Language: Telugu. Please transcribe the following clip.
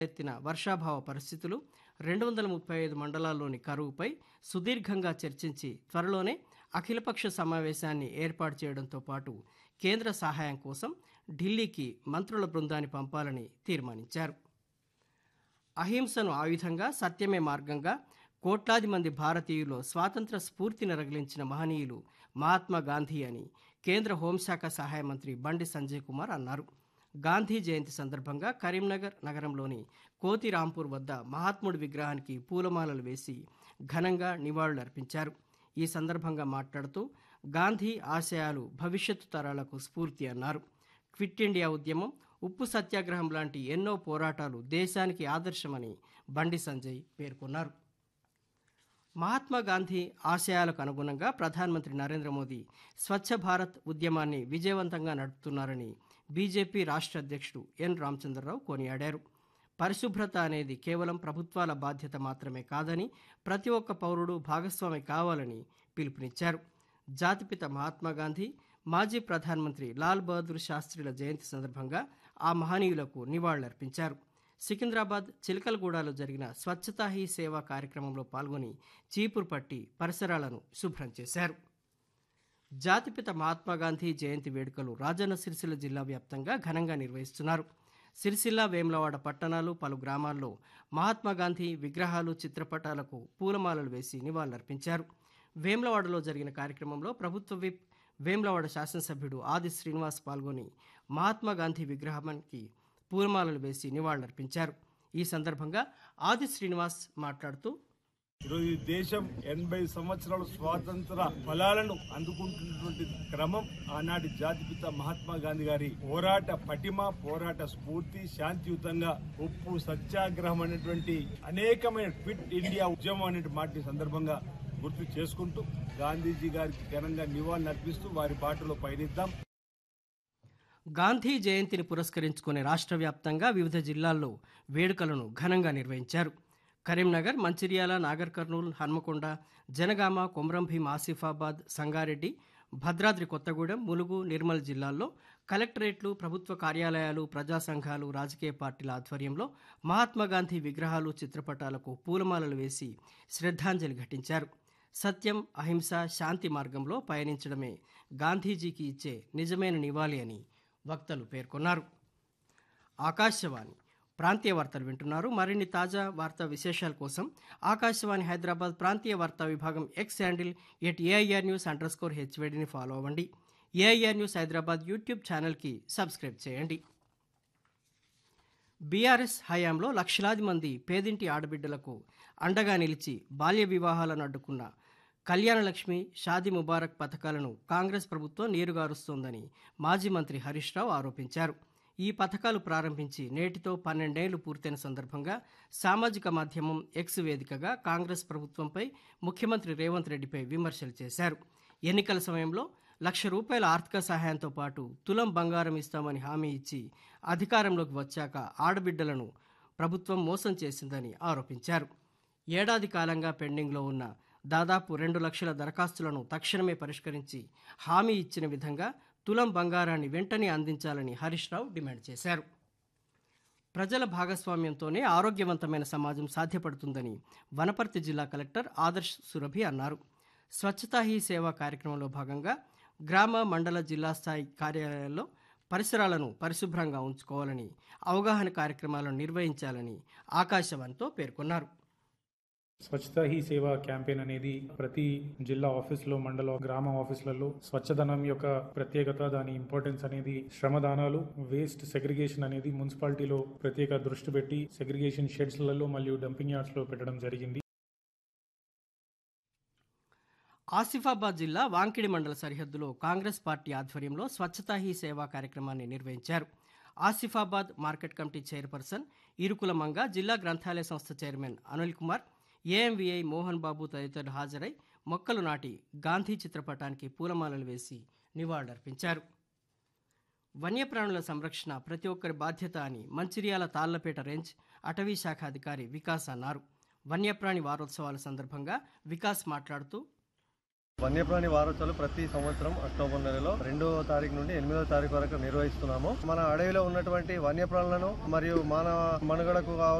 ఎత్తిన వర్షాభావ పరిస్థితులు రెండు వందల ముప్పై ఐదు మండలాల్లోని కరువుపై సుదీర్ఘంగా చర్చించి త్వరలోనే అఖిలపక్ష సమావేశాన్ని ఏర్పాటు చేయడంతో పాటు కేంద్ర సహాయం కోసం ఢిల్లీకి మంత్రుల బృందాన్ని పంపాలని తీర్మానించారు అహింసను ఆయుధంగా సత్యమే మార్గంగా కోట్లాది మంది భారతీయులు స్వాతంత్ర స్ఫూర్తిని రగిలించిన మహనీయులు మహాత్మా గాంధీ అని కేంద్ర హోంశాఖ సహాయ మంత్రి బండి సంజయ్ కుమార్ అన్నారు గాంధీ జయంతి సందర్భంగా కరీంనగర్ నగరంలోని కోతిరాంపూర్ వద్ద మహాత్ముడి విగ్రహానికి పూలమాలలు వేసి ఘనంగా నివాళులర్పించారు ఈ సందర్భంగా మాట్లాడుతూ గాంధీ ఆశయాలు భవిష్యత్తు తరాలకు స్ఫూర్తి అన్నారు క్విట్ ఇండియా ఉద్యమం ఉప్పు సత్యాగ్రహం లాంటి ఎన్నో పోరాటాలు దేశానికి ఆదర్శమని బండి సంజయ్ పేర్కొన్నారు మహాత్మా గాంధీ ఆశయాలకు అనుగుణంగా ప్రధానమంత్రి నరేంద్ర మోదీ స్వచ్ఛ భారత్ ఉద్యమాన్ని విజయవంతంగా నడుపుతున్నారని బీజేపీ రాష్ట్ర అధ్యక్షుడు ఎన్ రామచంద్రరావు కొనియాడారు పరిశుభ్రత అనేది కేవలం ప్రభుత్వాల బాధ్యత మాత్రమే కాదని ప్రతి ఒక్క పౌరుడు భాగస్వామి కావాలని పిలుపునిచ్చారు జాతిపిత మహాత్మా గాంధీ మాజీ ప్రధానమంత్రి లాల్ బహదూర్ శాస్త్రిల జయంతి సందర్భంగా ఆ మహనీయులకు నివాళులర్పించారు సికింద్రాబాద్ చిలకలగూడలో జరిగిన స్వచ్ఛతా హీ సేవ కార్యక్రమంలో పాల్గొని చీపురు పట్టి పరిసరాలను శుభ్రం చేశారు జాతిపిత మహాత్మా గాంధీ జయంతి వేడుకలు రాజన్న సిరిసిల్ల జిల్లా వ్యాప్తంగా ఘనంగా నిర్వహిస్తున్నారు సిరిసిల్ల వేములవాడ పట్టణాలు పలు గ్రామాల్లో మహాత్మా గాంధీ విగ్రహాలు చిత్రపటాలకు పూలమాలలు వేసి నివాళులర్పించారు వేములవాడలో జరిగిన కార్యక్రమంలో ప్రభుత్వ విప్ వేములవాడ శాసనసభ్యుడు ఆది శ్రీనివాస్ పాల్గొని మహాత్మా గాంధీ విగ్రహానికి పూలమాలలు వేసి నివాళులర్పించారు ఈ సందర్భంగా ఆది శ్రీనివాస్ మాట్లాడుతూ ఈరోజు ఈ దేశం ఎనభై సంవత్సరాల స్వాతంత్ర ఫలాలను అందుకుంటున్నటువంటి క్రమం ఆనాటి జాతిపిత మహాత్మా గాంధీ గారి పోరాట పటిమ పోరాట స్ఫూర్తి శాంతియుతంగా ఉప్పు సత్యాగ్రహం అనేటువంటి అనేకమైన క్విట్ ఇండియా ఉద్యమం అనే మాట సందర్భంగా గుర్తు చేసుకుంటూ గాంధీజీ గారికి ఘనంగా నివాళులు అర్పిస్తూ వారి బాటలో పయనిద్దాం గాంధీ జయంతిని పురస్కరించుకునే రాష్ట్ర వ్యాప్తంగా వివిధ జిల్లాల్లో వేడుకలను ఘనంగా నిర్వహించారు కరీంనగర్ మంచిర్యాల నాగర్ కర్నూల్ హన్మకొండ జనగామ కొమరంభీం ఆసిఫాబాద్ సంగారెడ్డి భద్రాద్రి కొత్తగూడెం ములుగు నిర్మల్ జిల్లాల్లో కలెక్టరేట్లు ప్రభుత్వ కార్యాలయాలు ప్రజా సంఘాలు రాజకీయ పార్టీల ఆధ్వర్యంలో మహాత్మా గాంధీ విగ్రహాలు చిత్రపటాలకు పూలమాలలు వేసి శ్రద్ధాంజలి ఘటించారు సత్యం అహింస శాంతి మార్గంలో పయనించడమే గాంధీజీకి ఇచ్చే నిజమైన నివాళి అని వక్తలు పేర్కొన్నారు ఆకాశవాణి ప్రాంతీయ వార్తలు వింటున్నారు మరిన్ని తాజా వార్తా విశేషాల కోసం ఆకాశవాణి హైదరాబాద్ ప్రాంతీయ వార్తా విభాగం X handle at AIR news underscore హెచ్వేడిని ఫాలో అవ్వండి ఏఐఆర్ న్యూస్ హైదరాబాద్ యూట్యూబ్ ఛానల్కి సబ్స్క్రైబ్ చేయండి బీఆర్ఎస్ హయాంలో లక్షలాది మంది పేదింటి ఆడబిడ్డలకు అండగా నిలిచి బాల్య వివాహాలను అడ్డుకున్న కళ్యాణలక్ష్మి షాదీ ముబారక్ పథకాలను కాంగ్రెస్ ప్రభుత్వం నీరుగారుస్తోందని మాజీ మంత్రి హరీష్ రావు ఆరోపించారు ఈ పథకాలు ప్రారంభించి నేటితో పన్నెండేళ్లు పూర్తయిన సందర్భంగా సామాజిక మాధ్యమం ఎక్స్ వేదికగా కాంగ్రెస్ ప్రభుత్వంపై ముఖ్యమంత్రి రేవంత్ రెడ్డిపై విమర్శలు చేశారు ఎన్నికల సమయంలో లక్ష రూపాయల ఆర్థిక సహాయంతో పాటు తులం బంగారం ఇస్తామని హామీ ఇచ్చి అధికారంలోకి వచ్చాక ఆడబిడ్డలను ప్రభుత్వం మోసం చేసిందని ఆరోపించారు ఏడాది కాలంగా పెండింగ్లో ఉన్న దాదాపు రెండు లక్షల దరఖాస్తులను తక్షణమే పరిష్కరించి హామీ ఇచ్చిన విధంగా తులం బంగారాన్ని వెంటనే అందించాలని హరీష్ రావు డిమాండ్ చేశారు ప్రజల భాగస్వామ్యంతోనే ఆరోగ్యవంతమైన సమాజం సాధ్యపడుతుందని వనపర్తి జిల్లా కలెక్టర్ ఆదర్శ్ సురభి అన్నారు స్వచ్ఛతా హీ సేవా కార్యక్రమంలో భాగంగా గ్రామ మండల జిల్లా స్థాయి కార్యాలయాల్లో పరిసరాలను పరిశుభ్రంగా ఉంచుకోవాలని అవగాహన కార్యక్రమాలను నిర్వహించాలని ఆకాశవాణితో పేర్కొన్నారు స్వచ్ఛత హీ సేవ క్యాంపెయిన్ అనేది ప్రతి జిల్లా ఆఫీస్లో మండల గ్రామ ఆఫీసులలో స్వచ్ఛదనం యొక్క ప్రత్యేకత దాని ఇంపార్టెన్స్ అనేది శ్రమదానాలు వేస్ట్ సెగ్రిగేషన్ అనేది మున్సిపాలిటీలో ప్రత్యేక దృష్టి పెట్టి సెగ్రిగేషన్ షెడ్స్లలో మరియు డంపింగ్ యార్డ్స్లో పెట్టడం జరిగింది ఆసిఫాబాద్ జిల్లా వాంకిడి మండల సరిహద్దులో కాంగ్రెస్ పార్టీ ఆధ్వర్యంలో స్వచ్ఛతా హీ సేవా కార్యక్రమాన్ని నిర్వహించారు Asifabad market committee chairperson Irukula Manga జిల్లా గ్రంథాలయ సంస్థ చైర్మన్ అనిల్ కుమార్ ఏఎంవిఐ మోహన్ బాబు తదితరులు హాజరై మొక్కలు నాటి గాంధీ చిత్రపటానికి పూలమాలలు వేసి నివాళులర్పించారు వన్యప్రాణుల సంరక్షణ ప్రతి ఒక్కరి బాధ్యత అని మంచిర్యాల తాళ్లపేట రేంజ్ అటవీ శాఖ అధికారి వికాస్ అన్నారు వన్యప్రాణి వారోత్సవాల సందర్భంగా వికాస్ మాట్లాడుతూ వన్యప్రాణి వారోత్సవాలు ప్రతి సంవత్సరం అక్టోబర్ నెలలో రెండవ తారీఖు నుండి ఎనిమిదవ తారీఖు వరకు నిర్వహిస్తున్నాము మన అడవిలో ఉన్నటువంటి వన్యప్రాణులను మరియు మానవ మనుగడకు